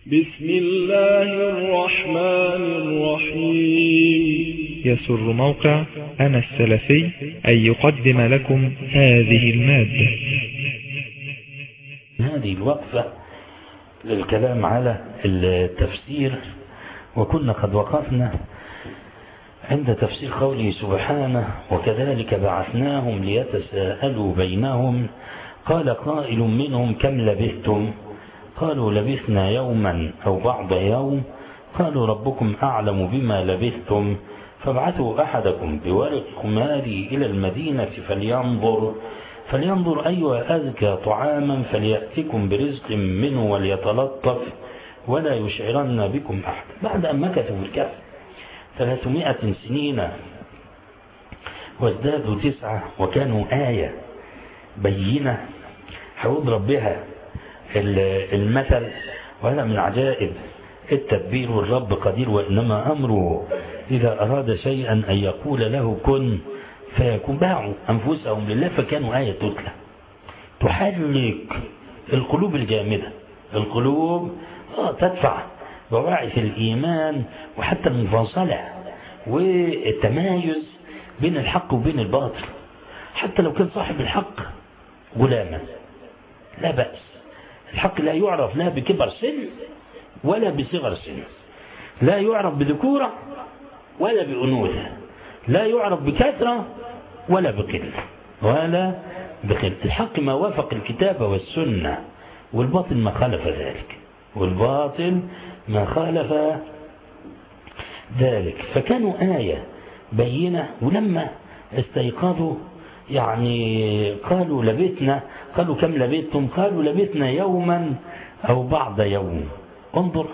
بسم الله الرحمن الرحيم يسر موقع أنا السلفي أن يقدم لكم هذه المادة هذه الوقفة للكلام على التفسير وكنا قد وقفنا عند تفسير قوله سبحانه وكذلك بعثناهم ليتساءلوا بينهم قال قائل منهم كم لبثتم قالوا لبثنا يوما أو بعض يوم قالوا ربكم أعلم بما لبثتم فابعثوا أحدكم بورقكم هذه إلى المدينة فلينظر فلينظر أيها أزكى طعاما فليأتكم برزق منه وليتلطف ولا يشعرن بكم أحد بعد أن مكثوا في الكهف ثلاثمائة سنين وازدادوا تسعة وكانوا آية بينة هيضرب بها المثل وهذا من عجائب التدبير والرب قدير وإنما أمره إذا أراد شيئا أن يقول له كن فيكون باعوا أنفسهم لله فكانوا آية تتلى تحرك القلوب الجامدة القلوب آه تدفع بواعث الإيمان وحتى المفاصلة والتمايز بين الحق وبين الباطل حتى لو كان صاحب الحق غلاما لا بأس الحق لا يعرف لا بكبر سن ولا بصغر سن لا يعرف بذكورة ولا بأنوثة لا يعرف بكثرة ولا بقلة ولا بقلة الحق ما وافق الكتاب والسنة والباطل ما خالف ذلك والباطل ما خالف ذلك فكانوا آية بينة ولما استيقظوا يعني قالوا لبثنا قالوا كم لبثتم قالوا لبثنا يوما أو بعض يوم انظر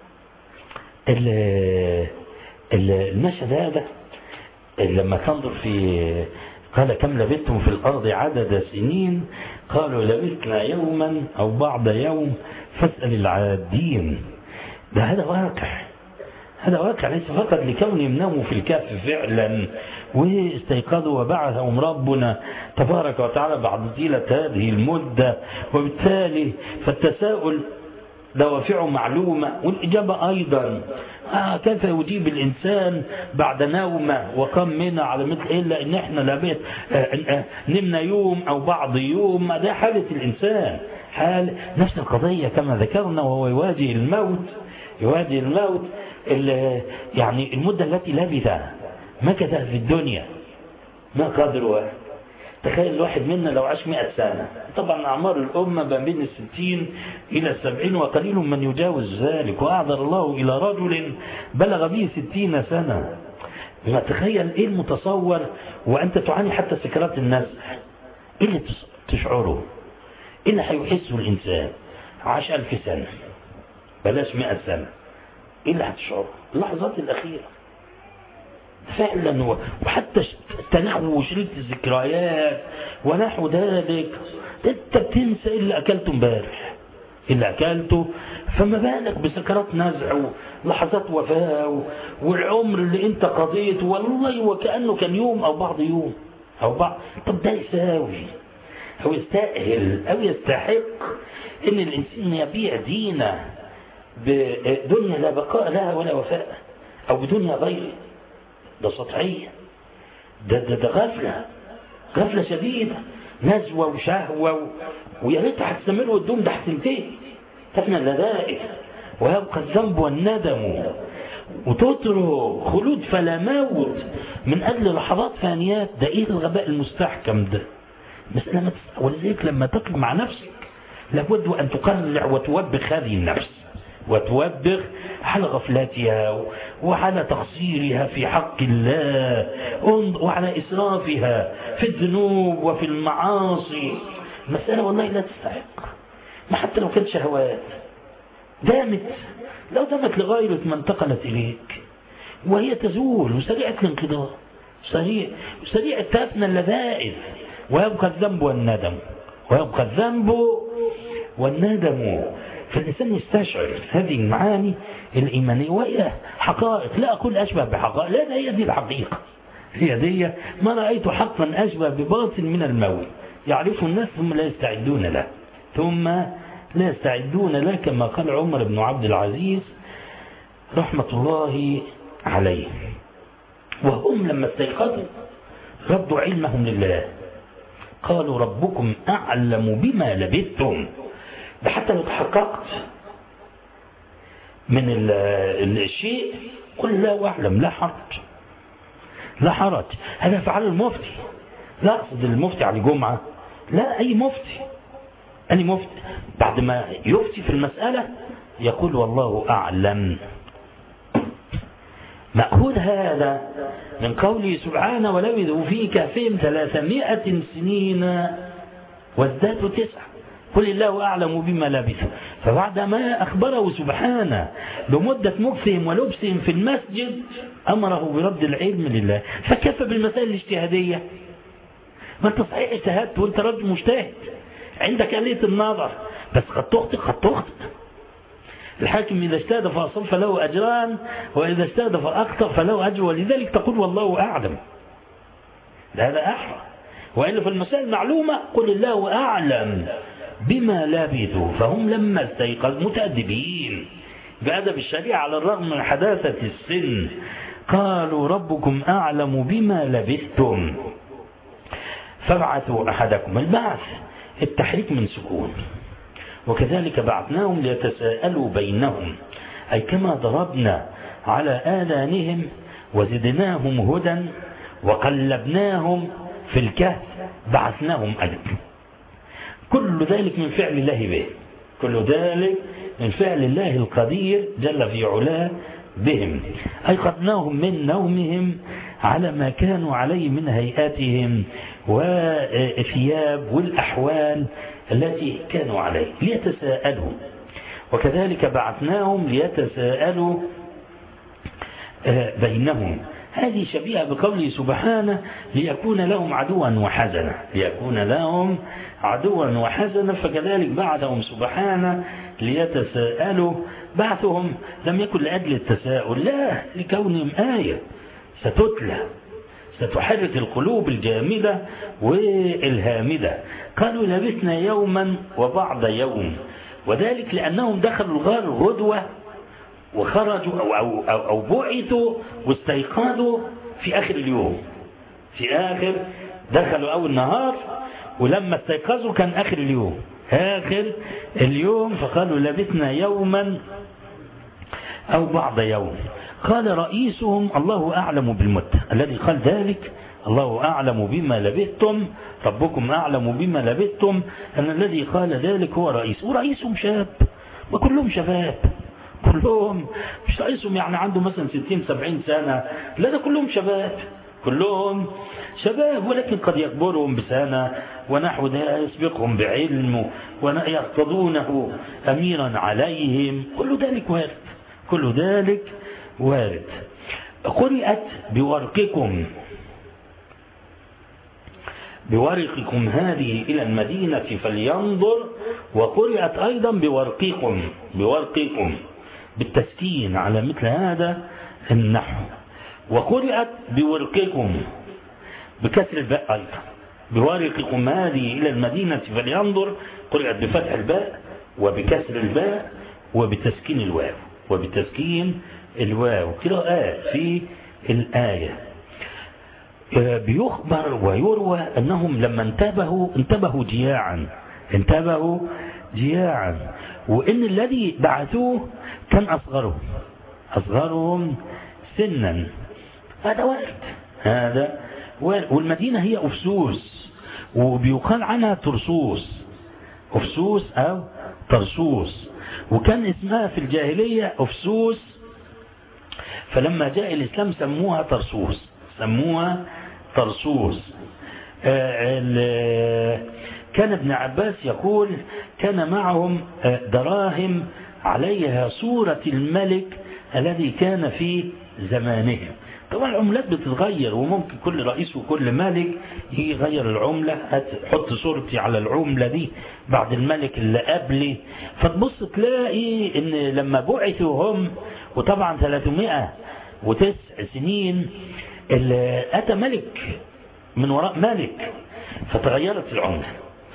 المشهد هذا لما تنظر في قال كم لبثتم في الأرض عدد سنين قالوا لبثنا يوما أو بعض يوم فاسأل العادين ده هذا واقع هذا واقع ليس فقط لكونهم ناموا في الكهف فعلا واستيقظوا وبعثهم ربنا تبارك وتعالى بعد طيلة هذه المدة وبالتالي فالتساؤل دوافعه معلومة والإجابة أيضا آه كيف يجيب الإنسان بعد نومة وقام منها على مثل إلا إن إحنا لبيت آه آه نمنا يوم أو بعض يوم ده حالة الإنسان حال نفس القضية كما ذكرنا وهو يواجه الموت يواجه الموت يعني المدة التي لبثها مكث في الدنيا ما قدرها تخيل الواحد منا لو عاش مئة سنة طبعا أعمار الأمة ما بين الستين إلى السبعين وقليل من يجاوز ذلك وأعذر الله إلى رجل بلغ به ستين سنة ما تخيل إيه المتصور وأنت تعاني حتى سكرات الناس إيه اللي تشعره إيه اللي هيحسه الإنسان عاش ألف سنة بلاش مئة سنة إيه اللي هتشعره اللحظات الأخيرة فعلا وحتى التنحو وشريط الذكريات ونحو ذلك انت بتنسى اللي اكلته امبارح اللي اكلته فما بالك بسكرات نزع ولحظات وفاه والعمر اللي انت قضيته والله وكانه كان يوم او بعض يوم او بعض طب ده يساوي او يستاهل او يستحق ان الانسان يبيع دينه بدنيا لا بقاء لها ولا وفاء او بدنيا غيره ده سطحية ده, ده, ده غفلة غفلة شديدة نزوة وشهوة و... ويا ريت هتستمر والدوم ده هتنتهي تفنى اللذائذ ويبقى الذنب والندم وتترك خلود فلا موت من أجل لحظات ثانيات ده إيه الغباء المستحكم ده مسألة ما تست... ولذلك لما تقف مع نفسك لابد أن تقرع وتوبخ هذه النفس وتوبخ على غفلتها وعلى تقصيرها في حق الله وعلى إسرافها في الذنوب وفي المعاصي مسألة والله لا تستحق ما حتى لو كانت شهوات دامت لو دامت لغاية ما انتقلت إليك وهي تزول وسريعة الانقضاء سريع وسريع تفنى اللذائذ ويبقى الذنب والندم ويبقى الذنب والندم فالإنسان يستشعر هذه المعاني الإيمانية وهي حقائق لا أقول أشبه بحقائق لا هي دي الحقيقة هي دي ما رأيت حقا أشبه بباطل من الموت يعرفه الناس ثم لا يستعدون له ثم لا يستعدون لا كما قال عمر بن عبد العزيز رحمة الله عليه وهم لما استيقظوا ردوا علمهم لله قالوا ربكم أعلم بما لبثتم ده حتى لو تحققت من الشيء قل لا أعلم لا حرج لا حرج هذا فعل المفتي لا أقصد المفتي على الجمعة لا أي مفتي أي مفتي بعد ما يفتي في المسألة يقول والله أعلم مأخوذ هذا من قوله سبحانه ولبثوا في كهفهم ثلاثمائة سنين وازدادوا تسعة قل الله أعلم بما لبثوا فبعدما أخبره سبحانه بمدة مكثهم ولبسهم في المسجد أمره برد العلم لله فكيف بالمسائل الاجتهادية ما أنت صحيح اجتهدت وأنت رجل مجتهد عندك آلية النظر بس قد تخطئ قد تخطئ الحاكم إذا اجتهد فأصل فله أجران وإذا اجتهد فأخطأ فله أجر ولذلك تقول والله أعلم هذا أحرى وإلا في المسائل معلومة قل الله أعلم بما لبثوا فهم لما استيقظوا متأدبين بأدب الشريعة على الرغم من حداثة السن قالوا ربكم أعلم بما لبثتم فابعثوا أحدكم البعث التحريك من سكون وكذلك بعثناهم ليتساءلوا بينهم أي كما ضربنا على آذانهم وزدناهم هدى وقلبناهم في الكهف بعثناهم أيضا كل ذلك من فعل الله به كل ذلك من فعل الله القدير جل في علاه بهم أيقظناهم من نومهم على ما كانوا عليه من هيئاتهم والثياب والأحوال التي كانوا عليه ليتساءلوا وكذلك بعثناهم ليتساءلوا بينهم هذه شبيهة بقوله سبحانه ليكون لهم عدوا وحزنا ليكون لهم عدوا وحزنا فكذلك بعثهم سبحانه ليتساءلوا بعثهم لم يكن لأجل التساؤل لا لكونهم آية ستتلى ستحرك القلوب الجامدة والهامدة قالوا لبثنا يوما وبعض يوم وذلك لأنهم دخلوا الغار غدوة وخرجوا أو, أو, أو, أو بعثوا واستيقظوا في آخر اليوم في آخر دخلوا أول نهار ولما استيقظوا كان آخر اليوم آخر اليوم فقالوا لبثنا يوما أو بعض يوم قال رئيسهم الله أعلم بالمدة الذي قال ذلك الله أعلم بما لبثتم ربكم أعلم بما لبثتم أن الذي قال ذلك هو رئيس ورئيسهم شاب وكلهم شباب كلهم مش رئيسهم يعني عنده مثلا 60 70 سنة لا ده كلهم شباب كلهم شباب ولكن قد يكبرهم بسنة ونحو ده يسبقهم بعلم ويقتضونه أميرا عليهم كل ذلك وارد كل ذلك وارد قرئت بورقكم بورقكم هذه إلى المدينة فلينظر وقرئت أيضا بورقكم بورقكم بالتسكين على مثل هذا النحو وقرئت بورقكم بكسر الباء أيضا بورقكم هذه إلى المدينة فلينظر قرئت بفتح الباء وبكسر الباء وبتسكين الواو وبتسكين الواو قراءات في الآية بيخبر ويروى أنهم لما انتبهوا انتبهوا جياعا انتبهوا جياعا وإن الذي بعثوه كان أصغرهم أصغرهم سنا هذا وارد هذا وارد والمدينة هي أفسوس وبيقال عنها ترسوس أفسوس أو ترسوس وكان اسمها في الجاهلية أفسوس فلما جاء الإسلام سموها ترسوس سموها طرسوس كان ابن عباس يقول كان معهم دراهم عليها صورة الملك الذي كان في زمانهم طبعا العملات بتتغير وممكن كل رئيس وكل ملك يغير العملة حط صورتي على العملة دي بعد الملك اللي قبلي فتبص تلاقي ان لما بعثوا هم وطبعا 309 سنين أتى ملك من وراء ملك فتغيرت العملة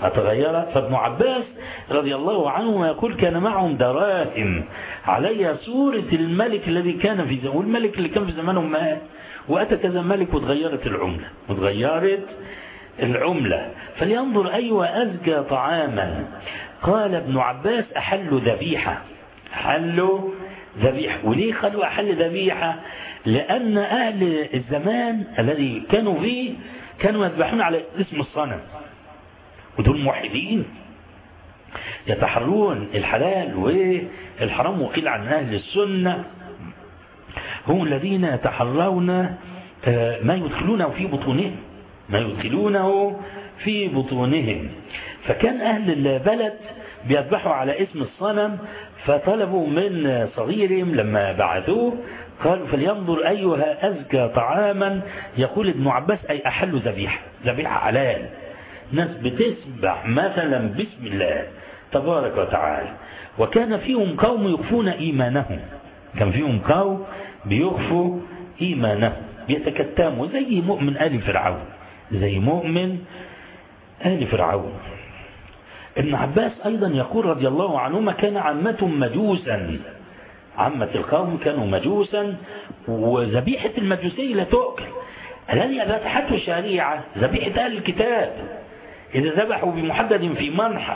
فتغير فابن عباس رضي الله عنه يقول كان معهم دراهم عليها صورة الملك الذي كان في زمان والملك اللي كان في زمانهم مات وأتى كذا ملك وتغيرت العملة وتغيرت العملة فلينظر أيوة أزكى طعاما قال ابن عباس أحلوا ذبيحة أحلوا ذبيحة وليه قالوا أحل ذبيحة لأن أهل الزمان الذي كانوا فيه كانوا يذبحون على اسم الصنم ودول موحدين يتحرون الحلال والحرام وقيل عن أهل السنة هم الذين يتحرون ما يدخلونه في بطونهم ما يدخلونه في بطونهم فكان أهل البلد بيذبحوا على اسم الصنم فطلبوا من صغيرهم لما بعثوه قالوا فلينظر أيها أزكى طعاما يقول ابن عباس أي أحل ذبيحة ذبيحة حلال ناس بتسبح مثلا بسم الله تبارك وتعالى وكان فيهم قوم يخفون إيمانهم كان فيهم قوم بيخفوا إيمانهم يتكتموا زي مؤمن آل فرعون زي مؤمن آل فرعون ابن عباس أيضا يقول رضي الله عنهما كان عمتهم مجوسا عامة القوم كانوا مجوسا وذبيحة المجوسية لا تؤكل الذي ذبحته الشريعة ذبيحة أهل الكتاب إذا ذبحوا بمحدد في منحر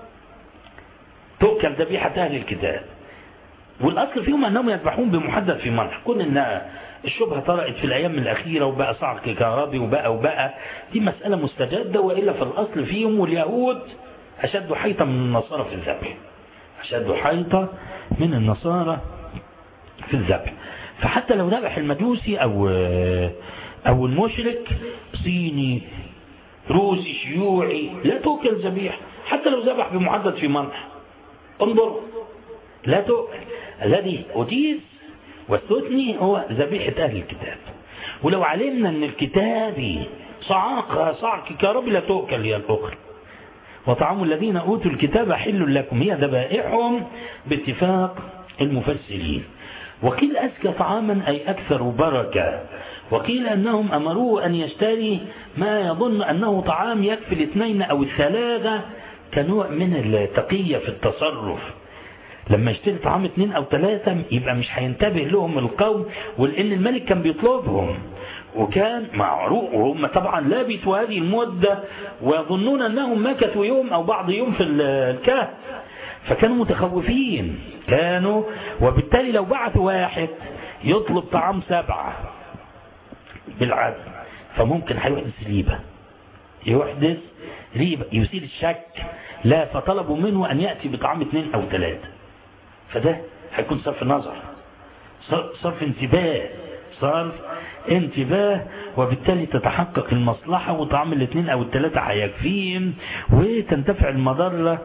تؤكل ذبيحة أهل الكتاب والأصل فيهم أنهم يذبحون بمحدد في منحر كون أن الشبهة طرأت في الأيام الأخيرة وبقى صعق كهربي وبقى وبقى دي مسألة مستجدة وإلا في الأصل فيهم واليهود أشد حيطة من النصارى في الذبح أشد حيطة من النصارى في الذبح فحتى لو ذبح المجوسي أو أو المشرك صيني روسي شيوعي لا تؤكل ذبيحة حتى لو ذبح بمحدد في منح انظر لا تؤكل الذي أجيز والثثني هو ذبيحة أهل الكتاب ولو علمنا أن الكتابي صعاق صعق كرب لا تؤكل هي الأخرى وطعام الذين أوتوا الكتاب حل لكم هي ذبائحهم باتفاق المفسرين وقيل أزكى طعاما أي أكثر بركة وقيل أنهم أمروه أن يشتري ما يظن أنه طعام يكفي الاثنين أو الثلاثة كنوع من التقية في التصرف لما يشتري طعام اثنين أو ثلاثة يبقى مش هينتبه لهم القوم ولأن الملك كان بيطلبهم وكان معروف وهم طبعا لابثوا هذه المدة ويظنون أنهم مكثوا يوم أو بعض يوم في الكهف فكانوا متخوفين كانوا وبالتالي لو بعثوا واحد يطلب طعام سبعة بالعدد فممكن هيحدث ريبة يحدث ريبة يثير الشك لا فطلبوا منه أن يأتي بطعام اثنين أو ثلاثة فده هيكون صرف نظر صرف انتباه صرف انتباه وبالتالي تتحقق المصلحة وطعام الاثنين او الثلاثة هيكفيهم وتنتفع المضرة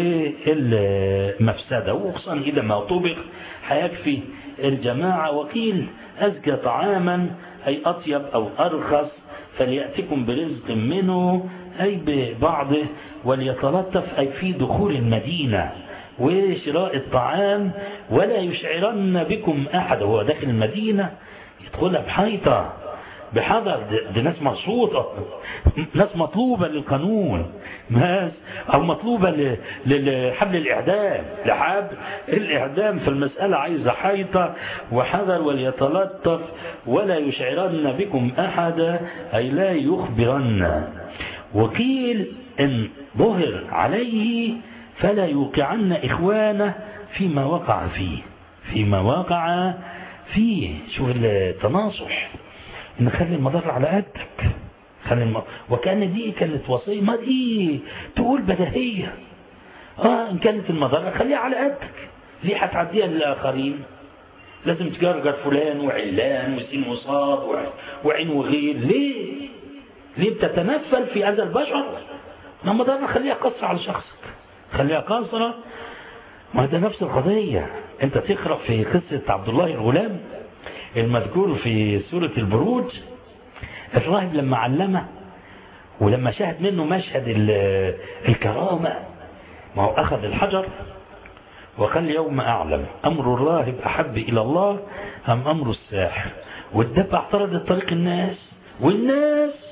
والمفسدة وخصوصا اذا ما طبخ هيكفي الجماعة وقيل ازكى طعاما اي اطيب او ارخص فليأتكم برزق منه اي ببعضه وليتلطف اي في دخول المدينة وشراء الطعام ولا يشعرن بكم احد هو داخل المدينة يدخلها بحيطة بحذر دي ناس مرصوطة ناس مطلوبة للقانون ناس أو مطلوبة لحبل الإعدام لحبل الإعدام فالمسألة عايزة حيطة وحذر وليتلطف ولا يشعرن بكم أحدا أي لا يخبرن وقيل إن ظهر عليه فلا يوقعن إخوانه فيما وقع فيه فيما وقع فيه شوف التناصح ان خلي المضر على قدك خلي الم... وكان دي كانت وصيه ما دي تقول بديهيه اه ان كانت المضره خليها على قدك ليه هتعديها للاخرين لازم تجرجر فلان وعلان وسين وصاد وعين وغير ليه ليه بتتنفل في هذا البشر ما المضره خليها قصر على شخصك خليها قاصره ما ده نفس القضيه انت تقرأ في قصة عبد الله الغلام المذكور في سورة البروج الراهب لما علمه ولما شاهد منه مشهد الكرامة ما هو أخذ الحجر وقال يوم أعلم أمر الراهب أحب إلى الله أم أمر الساحر والدب اعترضت طريق الناس والناس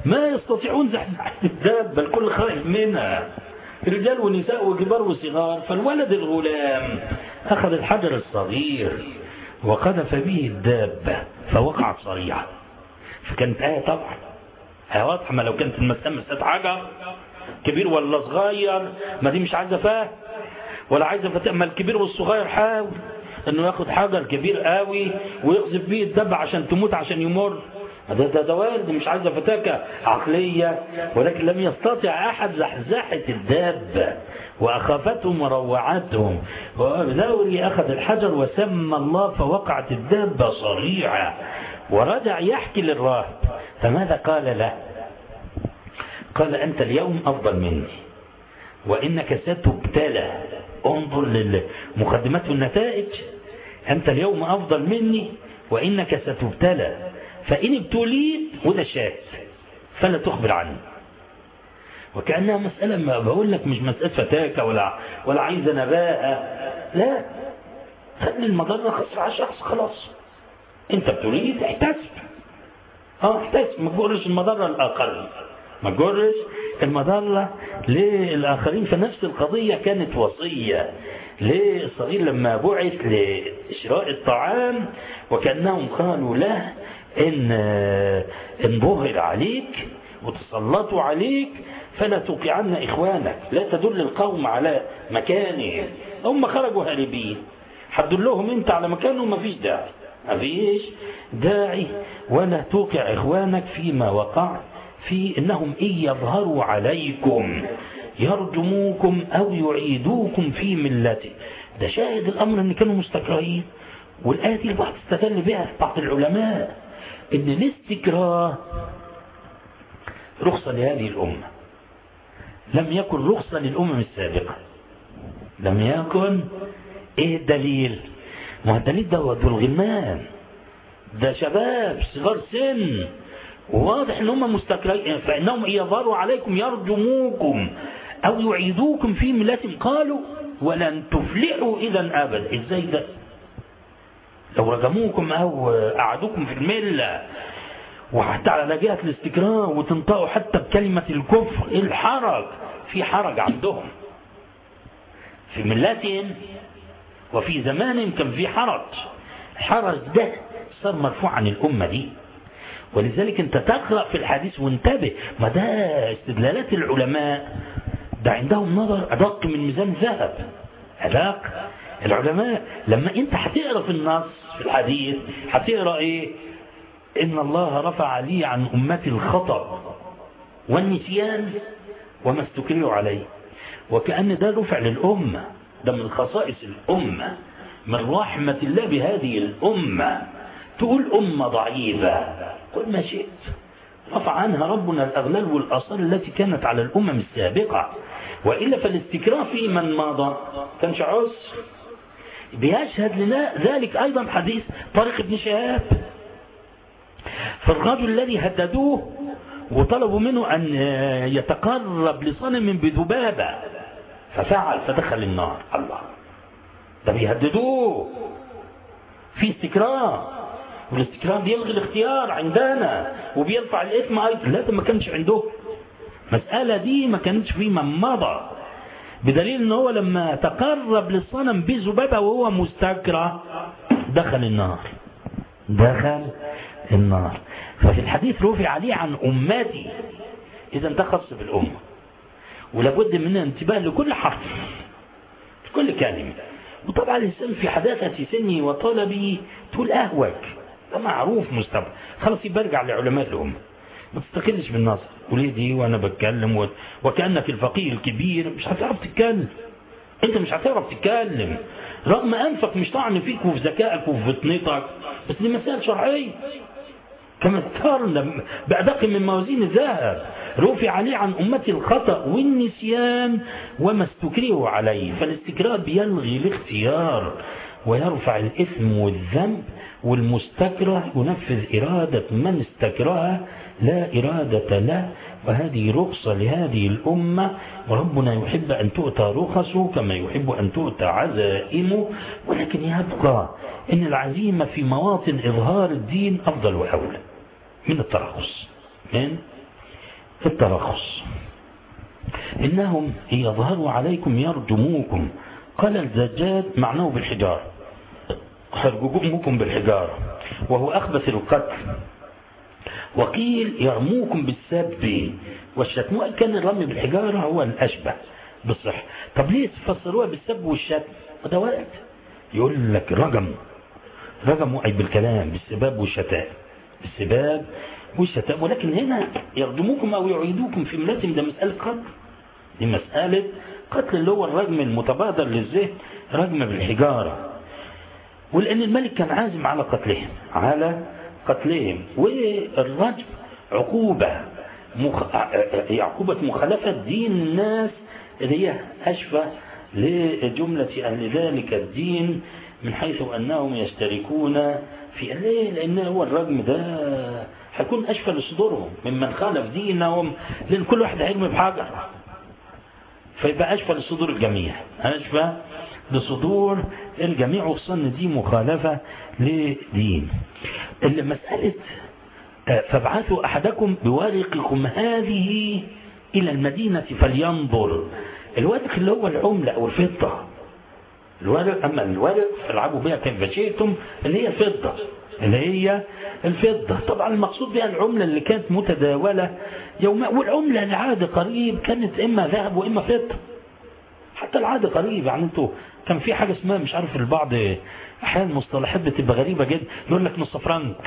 ما يستطيعون زحزحة الدابة الكل خائف منها رجال ونساء وكبار وصغار فالولد الغلام أخذ الحجر الصغير وقذف به الدابة فوقعت صريعة فكانت آية طبعا آية واضحة ما لو كانت المسألة مسألة حجر كبير ولا صغير ما دي مش عايزة فاه ولا عايزة فتاة ما الكبير والصغير حاول انه ياخد حجر كبير قوي ويقذف بيه الدابة عشان تموت عشان يمر ده ده ده وارد مش عايزه فتاكة عقلية ولكن لم يستطع أحد زحزحة الدابة وأخافتهم وروعتهم ودوري أخذ الحجر وسمى الله فوقعت الدابة صريعة ورجع يحكي للراهب فماذا قال له قال أنت اليوم أفضل مني وإنك ستبتلى انظر للمقدمات والنتائج أنت اليوم أفضل مني وإنك ستبتلى فإن ابتليت وده شاهد فلا تخبر عنه وكأنها مسألة ما بقول لك مش مسألة فتاكة ولا ولا عايزة نباهة لا خلي المضرة خسر على شخص خلاص انت ابتليت احتسب اه احتسب ما تجرش المضرة الآخرين ما تجرش المضرة للآخرين فنفس القضية كانت وصية ليه الصغير لما بعث لشراء الطعام وكأنهم قالوا له إن إن ظهر عليك وتسلطوا عليك فلا توقعن إخوانك لا تدل القوم على مكانهم هم خرجوا هاربين هتدلهم أنت على مكانهم ما فيش داعي ما فيش داعي ولا توقع إخوانك فيما وقع في إنهم إن يظهروا عليكم يرجموكم أو يعيدوكم في ملته ده شاهد الأمر أن كانوا مستكرهين والآية دي البعض استدل بها بعض العلماء ان الاستكراه رخصة لهذه الأمة لم يكن رخصة للأمم السابقة لم يكن ايه الدليل ما الدليل ده دول غلمان ده شباب صغار سن وواضح ان هم مستكرهين فانهم يظهروا عليكم يرجموكم او يعيدوكم في ملتهم قالوا ولن تفلحوا اذا ابدا ازاي ده لو رجموكم او قعدوكم في المله وحتى على جهه الاستكراه وتنطقوا حتى بكلمه الكفر ايه الحرج في حرج عندهم في ملتهم وفي زمان كان في حرج الحرج ده صار مرفوع عن الامه دي ولذلك انت تقرا في الحديث وانتبه ما ده استدلالات العلماء ده عندهم نظر ادق من ميزان ذهب ادق العلماء لما انت هتقرا في النص في الحديث هتقرا ايه ان الله رفع لي عن امتي الخطا والنسيان وما استكرهوا عليه وكأن ده رفع للأمة ده من خصائص الأمة من رحمة الله بهذه الأمة تقول أمة ضعيفة قل ما شئت رفع عنها ربنا الأغلال والآثار التي كانت على الأمم السابقة وإلا فالاستكراه في من مضى كانش عسر بيشهد لنا ذلك أيضا حديث طارق بن شهاب فالرجل الذي هددوه وطلبوا منه أن يتقرب لصنم بذبابة ففعل فدخل النار الله ده بيهددوه في استكراه والاستكراه بيلغي الاختيار عندنا وبيرفع الاسم ايضا لا ده ما كانش عنده المسألة دي ما كانتش في من مضى بدليل ان هو لما تقرب للصنم بذبابة وهو مستكره دخل النار دخل النار ففي الحديث رفع عليه عن أمتي إذا ده خاص بالأمة ولابد من الانتباه لكل حرف كل كلمة وطبعا الإنسان في حداثة سني وطلبي تقول أهوك ده معروف مستوى خلاص يبقى ارجع لعلماء الأمة ما تستقلش بالنظر وليه دي وأنا بتكلم و... وكأنك الفقيه الكبير مش هتعرف تتكلم أنت مش هتعرف تتكلم رغم أنفك مش طعن فيك وفي ذكائك وفي فطنتك بس دي مسائل شرعية كما ذكرنا بأدق من موازين الذهب رفع عليه عن أمتي الخطأ والنسيان وما استكرهوا عليه فالاستكراه بيلغي الاختيار ويرفع الإثم والذنب والمستكره ينفذ إرادة من استكره لا إرادة له وهذه رخصة لهذه الأمة وربنا يحب أن تؤتى رخصه كما يحب أن تؤتى عزائمه ولكن يبقى أن العزيمة في مواطن إظهار الدين أفضل وأولى من الترخص من الترخص إنهم يظهروا عليكم يرجموكم قال الزجاج معناه بالحجارة يرجموكم بالحجارة وهو أخبث القتل وقيل يرموكم بالسب والشتم وإن كان الرمي بالحجارة هو الأشبه بالصح طب ليه تفسروها بالسب والشتم وده ورد يقول لك رجم رجم أي بالكلام بالسباب والشتام بالسباب والشتام ولكن هنا يرجموكم أو يعيدوكم في ملاتهم ده مسألة قتل دي مسألة قتل اللي هو الرجم المتبادر للذهن رجم بالحجارة ولأن الملك كان عازم على قتلهم على قتلهم والرجم عقوبة مخ... عقوبة مخالفة دين الناس اللي هي أشفى لجملة أهل ذلك الدين من حيث أنهم يشتركون في ليه لأن هو الرجم ده هيكون أشفى لصدورهم ممن خالف دينهم لأن كل واحد هيرمي بحجر فيبقى أشفى لصدور الجميع أشفى لصدور الجميع وخصوصا ان دي مخالفة لدين مسألة فابعثوا أحدكم بورقكم هذه إلى المدينة فلينظر الورق اللي هو العملة أو الفضة الورق أما الورق فالعبوا بها كيف شئتم اللي هي الفضة اللي هي الفضة طبعا المقصود بها العملة اللي كانت متداولة يوم والعملة العادة قريب كانت إما ذهب وإما فضة حتى العادة قريب يعني انتوا كان في حاجة اسمها مش عارف البعض احيانا مصطلحات بتبقى غريبة جدا يقول لك نص فرنك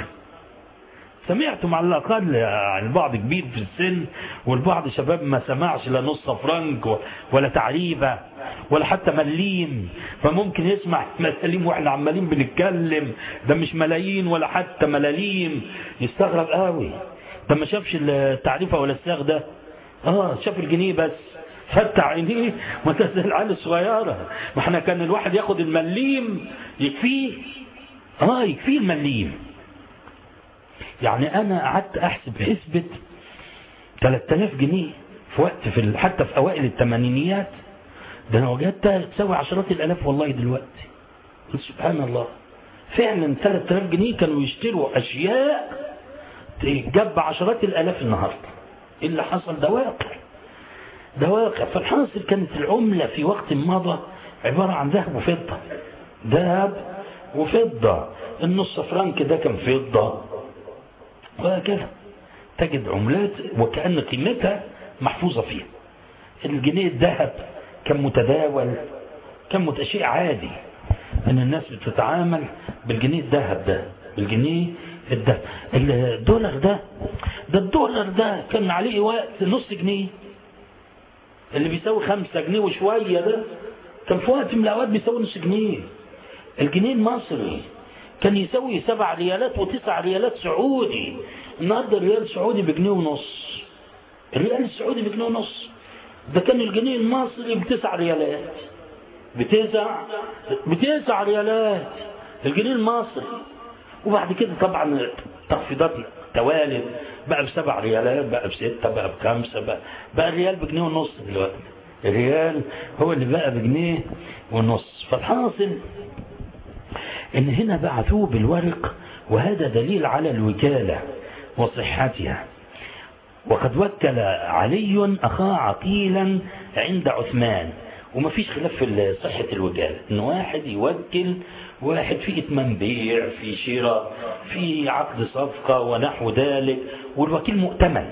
سمعتم على الاقل يعني البعض كبير في السن والبعض شباب ما سمعش لا نص فرنك ولا تعريبة ولا حتى مليم فممكن يسمع ملاليم واحنا عمالين بنتكلم ده مش ملايين ولا حتى ملاليم يستغرب قوي ده ما شافش التعريفة ولا الساغ ده اه شاف الجنيه بس فتح عينيه وتنزل العيال الصغيرة ما احنا كان الواحد ياخد المليم يكفيه اه يكفيه المليم يعني انا قعدت احسب حسبة 3000 جنيه في وقت في حتى في اوائل الثمانينيات ده انا وجدتها تساوي عشرات الالاف والله دلوقتي سبحان الله فعلا 3000 جنيه كانوا يشتروا اشياء تجب عشرات الالاف النهارده ايه اللي حصل ده واقع ده واقع فالحاصل كانت العملة في وقت مضى عبارة عن ذهب وفضة ذهب وفضة النص فرنك ده كان فضة وهكذا تجد عملات وكأن قيمتها محفوظة فيها الجنيه الذهب كان متداول كان مت... شيء عادي ان الناس بتتعامل بالجنيه الذهب ده بالجنيه الذهب الدولار ده ده الدولار ده كان عليه وقت نص جنيه اللي بيساوي خمسة جنيه وشوية ده كان في وقت من الأوقات بيساوي نص جنيه الجنيه المصري كان يساوي سبع ريالات وتسع ريالات سعودي النهارده الريال سعودي بجنيه ونص الريال السعودي بجنيه ونص ده كان الجنيه المصري بتسع ريالات بتسع بتسع ريالات الجنيه المصري وبعد كده طبعا تخفيضات توالد بقى بسبع ريالات بقى بستة بقى بخمسة بقى بقى الريال بجنيه ونص دلوقتي الريال هو اللي بقى بجنيه ونص فالحاصل ان هنا بعثوه بالورق وهذا دليل على الوكالة وصحتها وقد وكل علي أخاه عقيلا عند عثمان وما فيش خلاف في صحة الوكالة ان واحد يوكل واحد في اتمام بيع في شراء في عقد صفقة ونحو ذلك والوكيل مؤتمن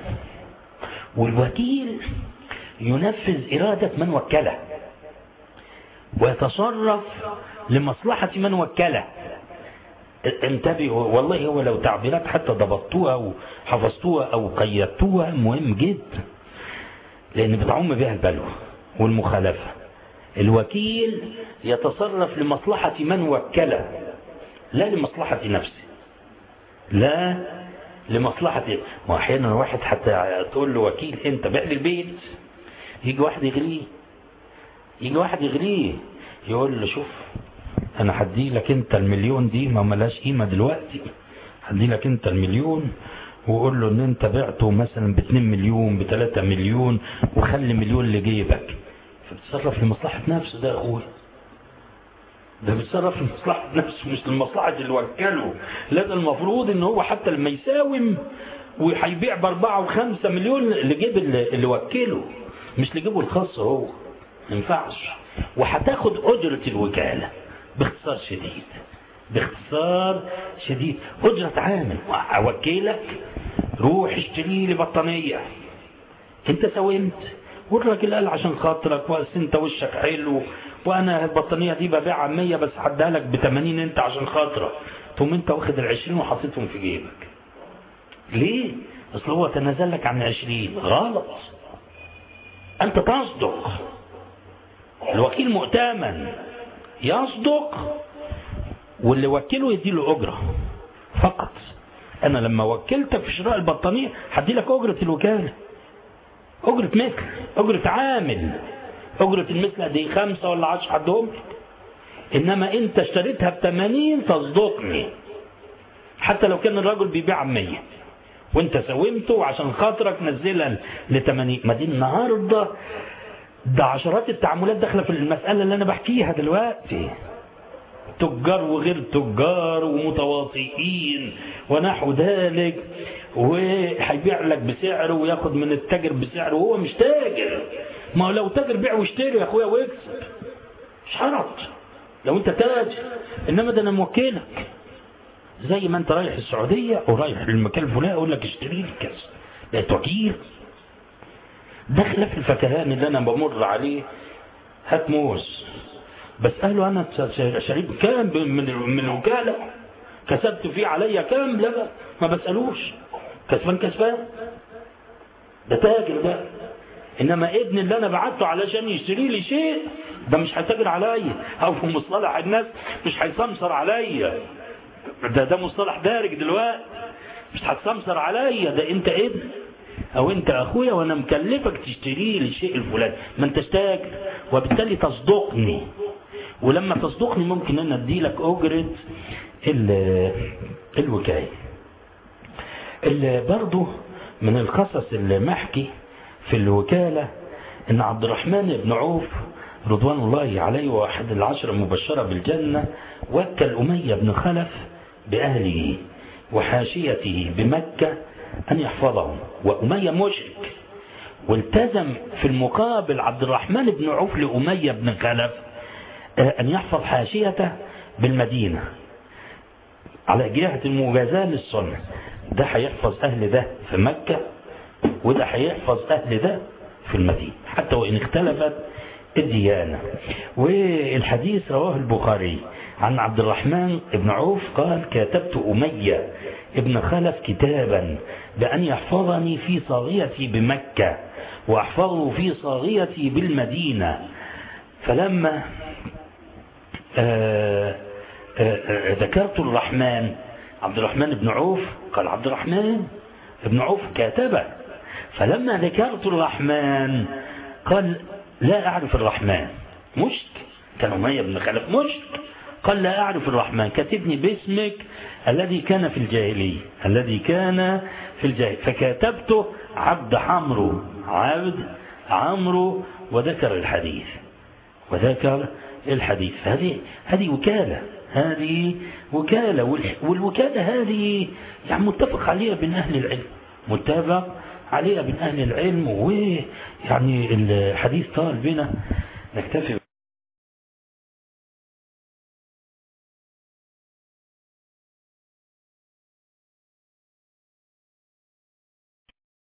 والوكيل ينفذ إرادة من وكله ويتصرف لمصلحة من وكله انتبهوا والله هو لو تعبيرات حتى ضبطتوها وحفظتوها أو قيدتوها مهم جدا لأن بتعم بها البلوى والمخالفة الوكيل يتصرف لمصلحة من وكله لا لمصلحة نفسه لا لمصلحة ما احيانا واحد حتى تقول له وكيل انت بيع لي البيت يجي واحد يغريه يجي واحد يغريه يقول له شوف انا هدي لك انت المليون دي ما ملاش قيمة دلوقتي هدي لك انت المليون وقول له ان انت بعته مثلا ب 2 مليون ب 3 مليون وخلي مليون لجيبك فبتصرف لمصلحة نفسه ده يا اخوي ده بيتصرف لمصلحة نفسه مش لمصلحة اللي وكله لا ده المفروض ان هو حتى لما يساوم وهيبيع باربعة وخمسة مليون لجيب اللي, اللي وكله مش لجيبه الخاص هو ما ينفعش وهتاخد أجرة الوكالة باختصار شديد باختصار شديد أجرة عامل أوكلك روح اشتري لي بطانية انت سومت والراجل قال عشان خاطرك بس انت وشك حلو وانا البطانية دي ببيعها 100 بس هديها لك ب 80 انت عشان خاطرك تقوم انت واخد ال 20 وحطيتهم في جيبك ليه؟ اصل هو تنازل لك عن 20 غلط انت تصدق الوكيل مؤتمن يصدق واللي وكله يديله اجره فقط انا لما وكلتك في شراء البطانيه هدي لك اجره الوكاله اجره مثل اجره عامل اجره المثل دي خمسه ولا عشر حدهم انما انت اشتريتها ب 80 تصدقني حتى لو كان الراجل بيبيع ب 100 وانت سومته وعشان خاطرك نزلها ل 80 ما دي النهارده ده عشرات التعاملات داخله في المساله اللي انا بحكيها دلوقتي تجار وغير تجار ومتواطئين ونحو ذلك وهيبيع لك بسعر وياخد من التاجر بسعر وهو مش تاجر ما هو لو تاجر بيع واشتري يا اخويا واكسب مش حرط لو انت تاجر انما ده انا موكلك زي ما انت رايح السعوديه ورايح للمكان الفلاني اقول لك اشتري لي كذا بقيت وكيل ده خلاف الفكهان اللي انا بمر عليه هات موز بسأله أنا شريك كام من من الوكالة كسبت فيه عليا كام لا ما بسألوش كسبان كسبان ده تاجر ده إنما ابن اللي أنا بعته علشان يشتري لي شيء ده مش هيتاجر عليا أو في مصطلح الناس مش هيسمسر عليا ده ده مصطلح دارج دلوقتي مش هتسمسر عليا ده أنت ابن او انت اخويا وانا مكلفك تشتري لي الشيء الفلاني ما انتش تاجر وبالتالي تصدقني ولما تصدقني ممكن انا ادي لك اجرة الوكاية برضه من القصص اللي محكي في الوكالة ان عبد الرحمن بن عوف رضوان الله عليه واحد العشر المبشرة بالجنة وكل أمية بن خلف بأهله وحاشيته بمكة أن يحفظهم وأمية مشرك والتزم في المقابل عبد الرحمن بن عوف لأمية بن خلف أن يحفظ حاشيته بالمدينة على جهة المجازاة للسنة ده هيحفظ أهل ده في مكة وده هيحفظ أهل ده في المدينة حتى وإن اختلفت الديانة والحديث رواه البخاري عن عبد الرحمن بن عوف قال كاتبت أمية ابن خلف كتابا بأن يحفظني في صاغيتي بمكة وأحفظه في صاغيتي بالمدينة فلما آآ آآ ذكرت الرحمن عبد الرحمن بن عوف قال عبد الرحمن بن عوف كاتبه فلما ذكرت الرحمن قال لا أعرف الرحمن مشك كان أمية بن خلف مشك قال لا أعرف الرحمن كاتبني باسمك الذي كان في الجاهلية الذي كان في الجاهلية فكاتبته عبد عمرو عبد عمرو وذكر الحديث وذكر الحديث هذه هذه وكالة هذه وكالة والوكالة هذه يعني متفق عليها بين أهل العلم متفق عليها بين أهل العلم ويعني الحديث طال بنا نكتفي